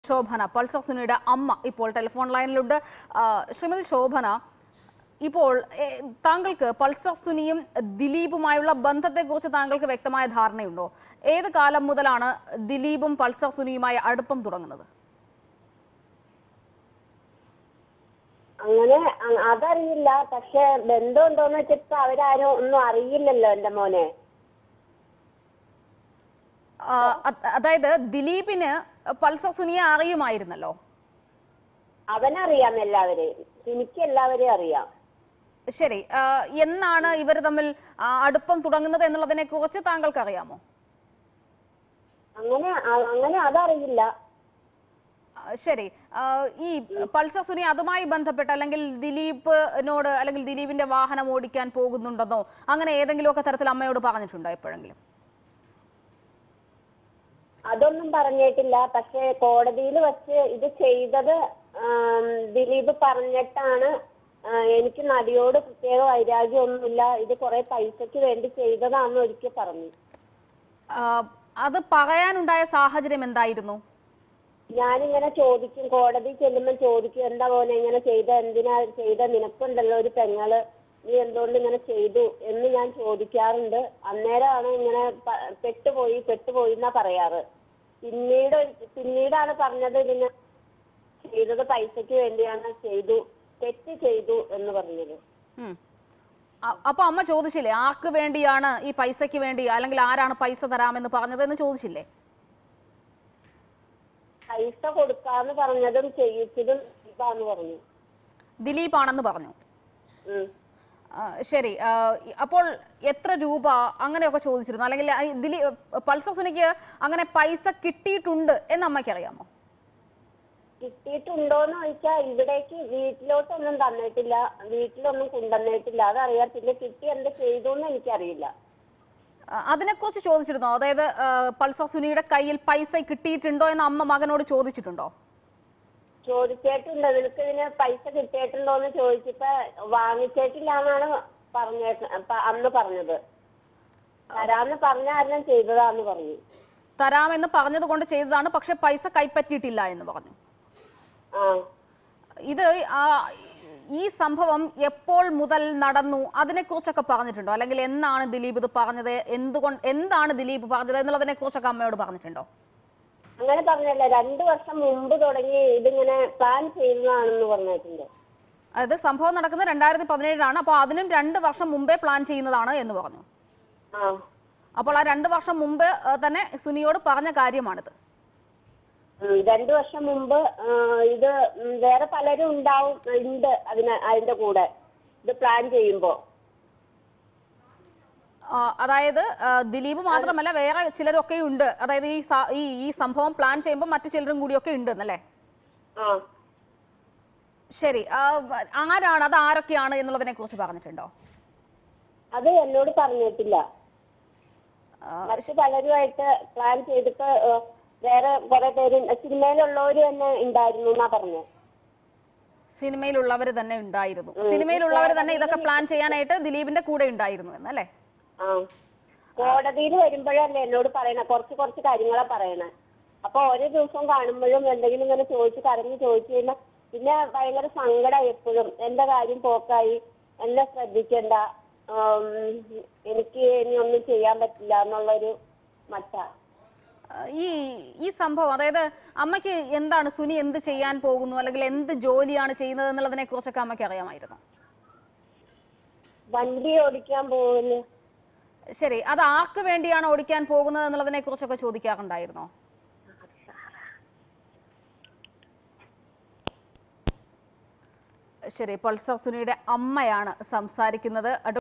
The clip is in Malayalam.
ശോഭന പൾസർ സുനിയുടെ അമ്മ ഇപ്പോൾ ടെലിഫോൺ ലൈനിലുണ്ട് ആ, ശ്രീമതി ശോഭന ഇപ്പോൾ ഏ, താങ്കൾക്ക് പൾസർ സുനിയും ദിലീപുമായുള്ള ബന്ധത്തെക്കുറിച്ച് താങ്കൾക്ക് വ്യക്തമായ ധാരണയുണ്ടോ ഏത് കാലം മുതലാണ് ദിലീപും പൾസർ സുനിയുമായി അടുപ്പം തുടങ്ങുന്നത് അങ്ങനെ അ- അതറിയില്ല പക്ഷെ ബന്ധം ഉണ്ടോന്ന് വെച്ചിട്ട് അവരാരും ഒന്നും അറിയില്ലല്ലോ എന്റെ മോനെ ആ, അത്- അതായത് ദിലീപിന് പൾസർ സുനിയെ അറിയുമായിരുന്നല്ലോ അവനറിയാം എല്ലാവരെയും എനിക്ക് എല്ലാവരെയും അറിയാം ശരി ആ, എന്നാണ് ഇവർ തമ്മിൽ ആ, അടുപ്പം തുടങ്ങുന്നത് എന്നുള്ളതിനെ കുറിച്ച് താങ്കൾക്ക് അറിയാമോ അങ്ങനെ അ- അങ്ങനെ അതറിയില്ല ആ, ശരി ആ, ഈ പൾസർ സുനി അതുമായി ബന്ധപ്പെട്ട് അല്ലെങ്കിൽ ദിലീപിനോട് അല്ലെങ്കിൽ ദിലീപിന്റെ വാഹനം ഓടിക്കാൻ പോകുന്നുണ്ടെന്നോ അങ്ങനെ ഏതെങ്കിലുമൊക്കെ തരത്തിൽ അമ്മയോട് പറഞ്ഞിട്ടുണ്ടോ എപ്പോഴെങ്കിലും അതൊന്നും പറഞ്ഞിട്ടില്ല പക്ഷെ കോടതിയിൽ വെച്ച് ഇത് ചെയ്തത് ആം, ദിലീപ് പറഞ്ഞിട്ടാണ് ആ, എനിക്ക് നടിയോട് പ്രത്യേക വൈരാഗ്യമൊന്നുമില്ല ഇത് കുറെ പൈസക്ക് വേണ്ടി ചെയ്തതാണെന്ന് ഒരിക്കൽ പറഞ്ഞു ആ, അത് പറയാനുണ്ടായ സാഹചര്യം എന്തായിരുന്നു ഞാനിങ്ങനെ ചോദിക്കും കോടതി ചെല്ലുമ്പോൾ ചോദിക്കും എന്താ പോലെ ഇങ്ങനെ ചെയ്ത എന്തിനാ ചെയ്ത നിനക്കുണ്ടല്ലോ ഒരു പെങ്ങള് നീ എന്തുകൊണ്ട് ഇങ്ങനെ ചെയ്തു എന്ന് ഞാൻ ചോദിക്കാറുണ്ട് അന്നേരമാണ് ഇങ്ങനെ പ- പെട്ടുപോയി പെട്ടുപോയി എന്നാ പറയാറ് പിന്നീട് പിന്നീടാണ് പറഞ്ഞത് ഇതിനെ ചെയ്തത് പൈസക്ക് വേണ്ടിയാണ് ചെയ്തു തെറ്റ് ചെയ്തു എന്ന് പറഞ്ഞത് ഉം. അ- അപ്പൊ അമ്മ ചോദിച്ചില്ലേ ആർക്ക് വേണ്ടിയാണ് ഈ പൈസയ്ക്ക് വേണ്ടി അല്ലെങ്കിൽ ആരാണ് പൈസ തരാമെന്ന് പറഞ്ഞത് എന്ന് ചോദിച്ചില്ലേ പൈസ കൊടുക്കാന്ന് പറഞ്ഞതും ചെയ്യിച്ചതും ഇതാന്ന് പറഞ്ഞു ദിലീപാണെന്ന് പറഞ്ഞു ഉം. ആ, ശരി ആ, ഇ- അപ്പോൾ എത്ര രൂപ അങ്ങനെയൊക്കെ ചോദിച്ചിരുന്നു അല്ലെങ്കിൽ ആ, ഈ ദിലീ പൾസർ സുനിക്ക് അങ്ങനെ പൈസ കിട്ടിയിട്ടുണ്ട് എന്ന് അമ്മയ്ക്ക് അറിയാമോ കിട്ടിയിട്ടുണ്ടോന്ന് ചോദിച്ചാൽ ഇവിടേക്ക് വീട്ടിലോട്ടൊന്നും തന്നിട്ടില്ല വീട്ടിലൊന്നും കൊണ്ടുവന്നിട്ടില്ല അതറിയാം പിന്നെ കിട്ടി എന്ത് ചെയ്തു എന്ന് എനിക്കറിയില്ല ആ, അതിനെക്കുറിച്ച് ചോദിച്ചിരുന്നോ അതായത് ആ, പൾസർ സുനിയുടെ കയ്യിൽ പൈസ കിട്ടിയിട്ടുണ്ടോ എന്ന് അമ്മ മകനോട് ചോദിച്ചിട്ടുണ്ടോ ചോദിച്ചിട്ടുണ്ട് നിനക്ക് ഇതിന് പൈസ കിട്ടിയിട്ടുണ്ടോന്ന് ചോദിച്ചപ്പോ വാങ്ങിച്ചിട്ടില്ല എന്നാണ് പറഞ്ഞേട്ട പ- അന്ന് പറഞ്ഞത് തരാന്ന് പറഞ്ഞ കാരണം ചെയ്തതാന്ന് പറഞ്ഞു തരാമെന്ന് പറഞ്ഞത് കൊണ്ട് ചെയ്തതാണ് പക്ഷെ പൈസ കൈപ്പറ്റിയിട്ടില്ല എന്ന് പറഞ്ഞു ആ ഇത് ആ, ഈ സംഭവം എപ്പോൾ മുതൽ നടന്നു അതിനെക്കുറിച്ചൊക്കെ പറഞ്ഞിട്ടുണ്ടോ അല്ലെങ്കിൽ എന്നാണ് ദിലീപ് ഇത് പറഞ്ഞത് എന്തുകൊണ്ട് എന്താണ് ദിലീപ് പറഞ്ഞത് എന്നുള്ളതിനെ കുറിച്ചൊക്കെ അമ്മയോട് പറഞ്ഞിട്ടുണ്ടോ അങ്ങനെ പറഞ്ഞല്ല രണ്ടു വർഷം മുമ്പ് തുടങ്ങി ഇതിങ്ങനെ പ്ലാൻ ചെയ്തതാണെന്ന് പറഞ്ഞിട്ടുണ്ട് അതായത് സംഭവം നടക്കുന്നത് രണ്ടായിരത്തി പതിനേഴിലാണ് അപ്പോൾ അതിനും രണ്ട് വർഷം മുമ്പേ പ്ലാൻ ചെയ്യുന്നതാണ് എന്ന് പറഞ്ഞു ആ അപ്പോൾ ആ രണ്ട് വർഷം മുമ്പ് ആ, തന്നെ സുനിയോട് പറഞ്ഞ കാര്യമാണിത് ഉം, രണ്ടു വർഷം മുമ്പ് ആ, ഇത് ഉം, വേറെ പലരും ഉണ്ടാവും ഉണ്ട് അതിന് അതിന്റെ കൂടെ ഇത് പ്ലാൻ ചെയ്യുമ്പോ ആ, അതായത് ആ, ദിലീപ് മാത്രമല്ല വേറെ ചിലരൊക്കെ ഉണ്ട് അതായത് ഈ സ- ഈ ഈ സംഭവം പ്ലാൻ ചെയ്യുമ്പോൾ മറ്റു ചിലരും കൂടിയൊക്കെ ഉണ്ട് എന്നല്ലേ ആ ശരി ആ, ആരാണ് അത് ആരൊക്കെയാണ് എന്നുള്ളതിനെ കുറിച്ച് പറഞ്ഞിട്ടുണ്ടോ അത് എന്നോട് പറഞ്ഞിട്ടില്ല ആ, മറ്റു പലരുമായിട്ട് പ്ലാൻ ചെയ്തിട്ട് ആ, വേറെ കുറെ പേര് സിനിമയിലുള്ളവര് തന്നെ ഉണ്ടായിരുന്നു എന്നാ പറഞ്ഞത് സിനിമയിലുള്ളവർ തന്നെ ഉണ്ടായിരുന്നു സിനിമയിലുള്ളവർ തന്നെ ഇതൊക്കെ പ്ലാൻ ചെയ്യാനായിട്ട് ദിലീപിന്റെ കൂടെ ഉണ്ടായിരുന്നു എന്നല്ലേ ആ കോടതിയിൽ വരുമ്പോഴല്ലേ എന്നോട് പറയണേ കുറച്ച് കുറച്ച് കാര്യങ്ങളാ പറയണേ അപ്പൊ ഓരോ ദിവസം കാണുമ്പോഴും എന്തെങ്കിലും ഇങ്ങനെ ചോദിച്ച് കരഞ്ഞ് ചോദിച്ചു കഴിഞ്ഞാൽ പിന്നെ ഭയങ്കര സങ്കടം എപ്പോഴും എന്റെ കാര്യം പോക്കായി എന്നെ ശ്രദ്ധിക്കണ്ട ആം, എനിക്ക് ഇനി ഒന്നും ചെയ്യാൻ പറ്റില്ല എന്നുള്ളൊരു മട്ട ആ, ഈ ഈ സംഭവം അതായത് അമ്മയ്ക്ക് എന്താണ് സുനി എന്ത് ചെയ്യാൻ പോകുന്നു അല്ലെങ്കിൽ എന്ത് ജോലിയാണ് ചെയ്യുന്നത് എന്നുള്ളതിനെ കുറിച്ചൊക്കെ അമ്മയ്ക്ക് അറിയാമായിരുന്നു വണ്ടി ഓടിക്കാൻ പോകുന്നു ശരി അത് ആർക്ക് വേണ്ടിയാണ് ഓടിക്കാൻ പോകുന്നത് എന്നുള്ളതിനെ കുറിച്ചൊക്കെ ചോദിക്കാറുണ്ടായിരുന്നോ ശരി പൾസർ സുനിയുടെ അമ്മയാണ് സംസാരിക്കുന്നത്